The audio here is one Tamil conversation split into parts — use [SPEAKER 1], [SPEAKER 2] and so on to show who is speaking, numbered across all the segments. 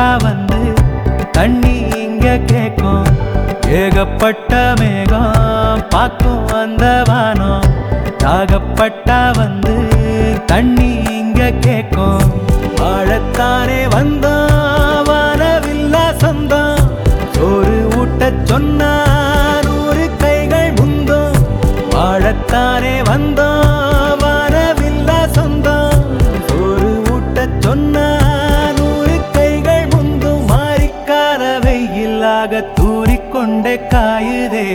[SPEAKER 1] ஏகப்பட்டா வந்து தண்ணி இங்க கேக்கும் ஏகப்பட்ட மேகம் பார்க்கும் அந்த வானம் தாகப்பட்டா வந்து தண்ணி இங்க கேக்கும் வாழத்தானே வந்தோம் வானவில்லா சொந்தம் சோறு ஊட்டச் சொன்னா நூறு கைகள் முந்தோம் வாழத்தானே வந்தோம் வானவில்லா சொந்தம் சோறு ஊட்டச் சொன்னா நூறு கைகள் முந்தும் மாறிக்கால வெயிலாக தூறிக்கொண்டே காயுதே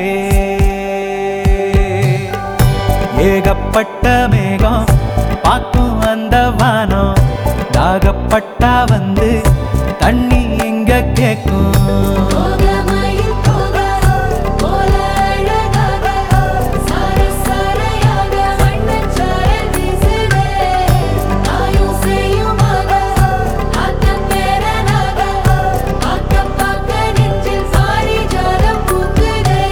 [SPEAKER 1] ஏகப்பட்ட மேகம் பார்க்கும் அந்த வானம் தாகப்பட்டா வந்து தண்ணி இங்க கேக்கும்
[SPEAKER 2] போகமயில் போக போல அழகாக சார சாரையாக வண்ணச்சாரல் வீசுதே ஆயும் செய்யுமாக ஆத்தம் பேரனாக பார்க்க பார்க்க நெஞ்சில் பாரிஜாலம் பூக்குதே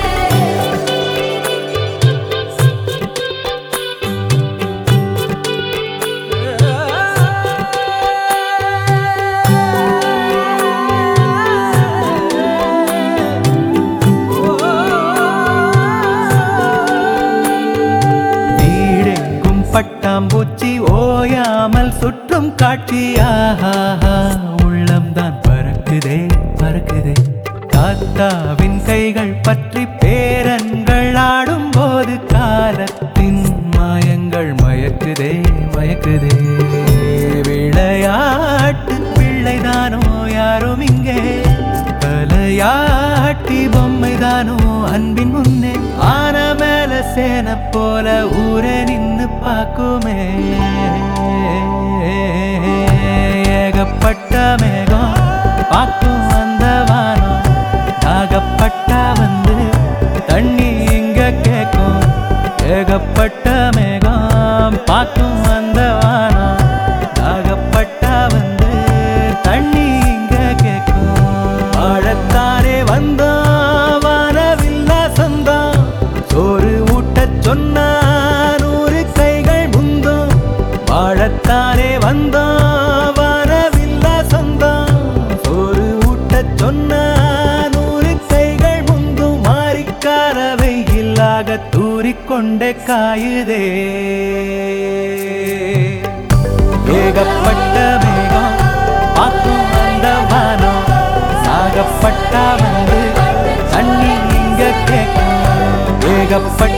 [SPEAKER 1] வீடெங்கும் பட்டாம்பூச்சி ஓயாமல் சுற்றும் காட்சி ஆஹாஹா உள்ளம்தான் பறக்குதே பறக்குதே தாத்தாவின் கைகள் பற்றி பேரன்கள் ஆடும் போது காலத்தின் மாயங்கள் மயக்குதே மயக்குதே விளையாட்டு பிள்ளைதானோ யாரும் இங்கே தலையாட்டி பொம்மைதானோ அன்பின் முன்னே ஆன மேல சேன போல ஊரே நின்னு பாக்குமே ஏகப்பட்ட மேகம் பார்க்கும் அந்த வானம் தாகப்பட்டா வந்து தண்ணி இங்க கேக்கும் ஏகப்பட்ட மேகம் பார்க்கும் அந்த வானம் தாகப்பட்டா வந்து தண்ணி இங்க கேக்கும் வாழத்தானே வந்தோம் வானவில்லா சொந்தம் சோறு ஊட்டச் சொன்னா நூறு கைகள் முந்தோம் வாழத்தானே வந்தோம் வானவில்லா சொந்தம் சோறு ஊட்டச் சொன்னா நூறு கைகள் முந்தும் மாறிக்கார வெயிலாக தூறிக்கொண்டே காயுதே ஏகப்பட்ட மேகம் பார்க்கும் அந்த வானம் சாகப்பட்டா வந்து தண்ணி இங்க கேட்கும் ஏகப்பட்ட